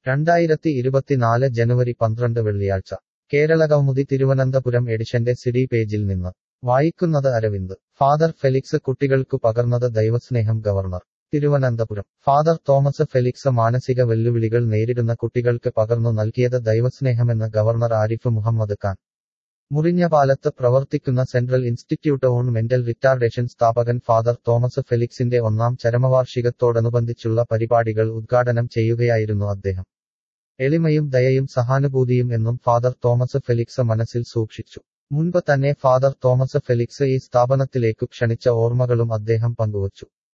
രണ്ടായിരത്തി ഇരുപത്തിനാല് ജനുവരി പന്ത്രണ്ട് വെള്ളിയാഴ്ച കേരളകൗമുദി തിരുവനന്തപുരം എഡിഷന്റെ സിഡി പേജിൽ നിന്ന് വായിക്കുന്നത് അരവിന്ദ് ഫാദർ ഫെലിക്സ് കുട്ടികൾക്കു പകർന്നത് ദൈവസ്നേഹം governor Thiruvananthapuram father Thomas Felix മാനസിക വെല്ലുവിളികൾ നേരിടുന്ന കുട്ടികൾക്ക് പകർന്നു നൽകിയത് ദൈവസ്നേഹമെന്ന് ഗവർണർ ആരിഫ് മുഹമ്മദ് ഖാൻ മുറിഞ്ഞപാലത്ത് പ്രവർത്തിക്കുന്ന central institute on mental retardation സ്ഥാപകൻ ഫാദർ തോമസ് ഫെലിക്സിന്റെ ഒന്നാം ചരമവാർഷികത്തോടനുബന്ധിച്ചുള്ള പരിപാടികൾ ഉദ്ഘാടനം ചെയ്യുകയായിരുന്നു അദ്ദേഹം എളിമയും ദയയും സഹാനുഭൂതിയും എന്നും ഫാദർ തോമസ് ഫെലിക്സ് മനസ്സിൽ സൂക്ഷിച്ചു മുൻപ് തന്നെ ഫാദർ തോമസ് ഫെലിക്സ് ഈ സ്ഥാപനത്തിലേക്കു ക്ഷണിച്ച ഓർമ്മകളും അദ്ദേഹം പങ്കുവച്ചു